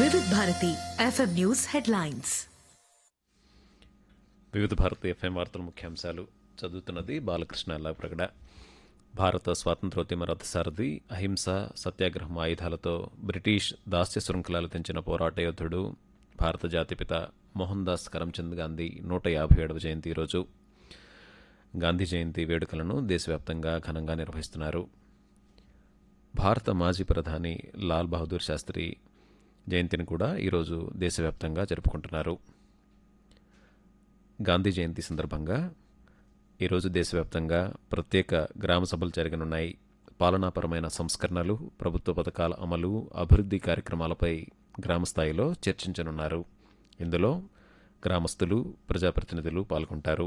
వివిధ Bharati FM news headlines వివిధ భారత ఎఫ్ఎం వార్తల ముఖ్యాంశాలు చదువుతున్నది బాలకృష్ణ ప్రగడ భారత స్వాతంత్రోద్యమ రథసారథి అహింస సత్యాగ్రహం ఆయుధాలతో బ్రిటిష్ దాస్య శృంఖలాలు తెంచిన పోరాట యోధుడు భారత జాతిపిత మోహన్ దాస్ కరమ్చంద్ గాంధీ నూట యాభై ఏడవ జయంతి ఈరోజు గాంధీ జయంతి వేడుకలను దేశవ్యాప్తంగా ఘనంగా నిర్వహిస్తున్నారు భారత మాజీ ప్రధాని లాల్ బహదూర్ శాస్త్రి జయంతిని కూడా ఈరోజు దేశవ్యాప్తంగా జరుపుకుంటున్నారు గాంధీ జయంతి సందర్భంగా ఈరోజు దేశవ్యాప్తంగా ప్రత్యేక గ్రామ సభలు జరగనున్నాయి పాలనాపరమైన సంస్కరణలు ప్రభుత్వ పథకాల అమలు అభివృద్ధి కార్యక్రమాలపై గ్రామస్థాయిలో చర్చించనున్నారు ఇందులో గ్రామస్తులు ప్రజాప్రతినిధులు పాల్గొంటారు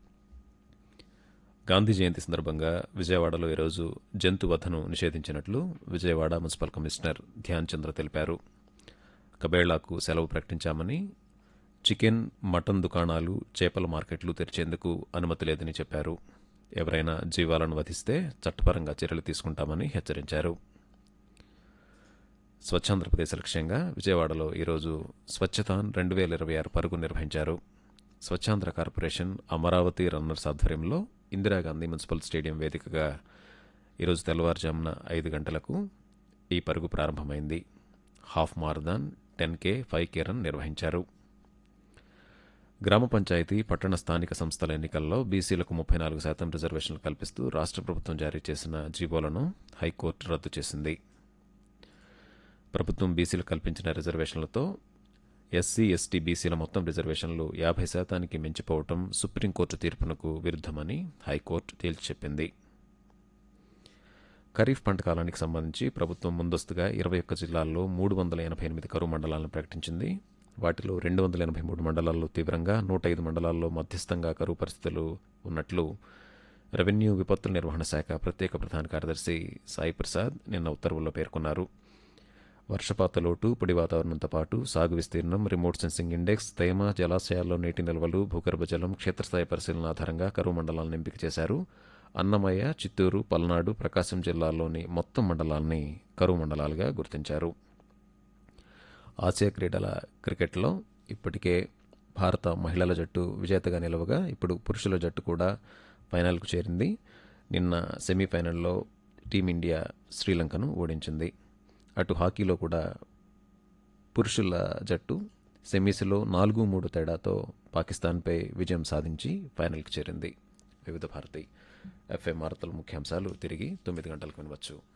గాంధీ జయంతి సందర్భంగా విజయవాడలో ఈరోజు జంతు వధను నిషేధించినట్లు విజయవాడ మున్సిపల్ కమిషనర్ ధ్యాన్ చంద్ర తెలిపారు కబేళ్లాకు సెలవు ప్రకటించామని చికెన్ మటన్ దుకాణాలు చేపల మార్కెట్లు తెరిచేందుకు అనుమతి లేదని చెప్పారు ఎవరైనా జీవాలను వధిస్తే చట్టపరంగా చర్యలు తీసుకుంటామని హెచ్చరించారు స్వచ్ఛాంధ్రప్రదేశ్ లక్ష్యంగా విజయవాడలో ఈరోజు స్వచ్ఛతాన్ రెండు వేల ఇరవై ఆరు పరుగు నిర్వహించారు స్వచ్ఛాంధ్ర కార్పొరేషన్ అమరావతి రన్నర్స్ ఆధ్వర్యంలో ఇందిరాగాంధీ మున్సిపల్ స్టేడియం వేదికగా ఈరోజు తెల్లవారుజామున ఐదు గంటలకు ఈ పరుగు ప్రారంభమైంది half marathon ten K five K run నిర్వహించారు గ్రామ పంచాయతీ పట్టణ స్థానిక సంస్థల ఎన్నికల్లో బీసీలకు ముప్పై నాలుగు శాతం రిజర్వేషన్లు కల్పిస్తూ రాష్ట్ర ప్రభుత్వం జారీ చేసిన జీవోలను హైకోర్టు రద్దు చేసింది ప్రభుత్వం బీసీలు కల్పించిన రిజర్వేషన్లతో ఎస్సీ ఎస్టీ బీసీల మొత్తం రిజర్వేషన్లు యాభై శాతానికి మించిపోవటం సుప్రీంకోర్టు తీర్పునకు విరుద్ధమని హైకోర్టు తేల్చి చెప్పింది ఖరీఫ్ పంట కాలానికి సంబంధించి ప్రభుత్వం ముందస్తుగా ఇరవై ఒక్క జిల్లాల్లో మూడు వందల ఎనభై ఎనిమిది కరువు మండలాలను ప్రకటించింది వాటిలో రెండు వందల ఎనభై మూడు మండలాల్లో తీవ్రంగా నూట ఐదు మండలాల్లో మధ్యస్థంగా కరువు పరిస్థితులు ఉన్నట్లు రెవెన్యూ విపత్తుల నిర్వహణ శాఖ ప్రత్యేక ప్రధాన కార్యదర్శి సాయి ప్రసాద్ నిన్న ఉత్తర్వుల్లో పేర్కొన్నారు వర్షపాత లోటు పొడి వాతావరణంతో పాటు సాగు విస్తీర్ణం రిమోట్ సెన్సింగ్ ఇండెక్స్ తేమ జలాశయాల్లో నీటి నిల్వలు భూగర్భ జలం క్షేత్రస్థాయి పరిశీలన ఆధారంగా కరువు మండలాలను ఎంపిక చేశారు అన్నమయ్య చిత్తూరు పల్నాడు ప్రకాశం జిల్లాల్లోని మొత్తం మండలాల్ని కరువు మండలాలుగా గుర్తించారు ఆసియా క్రీడల క్రికెట్లో ఇప్పటికే భారత మహిళల జట్టు విజేతగా నిలవగా ఇప్పుడు పురుషుల జట్టు కూడా ఫైనల్కు చేరింది నిన్న సెమీఫైనల్లో టీమిండియా శ్రీలంకను ఓడించింది అటు హాకీలో కూడా పురుషుల జట్టు సెమీస్లో నాలుగు మూడు తేడాతో పాకిస్తాన్పై విజయం సాధించి ఫైనల్కి చేరింది వివిధ భారతి ఎఫ్ఎం వార్తల ముఖ్యాంశాలు తిరిగి తొమ్మిది గంటలకు వినవచ్చు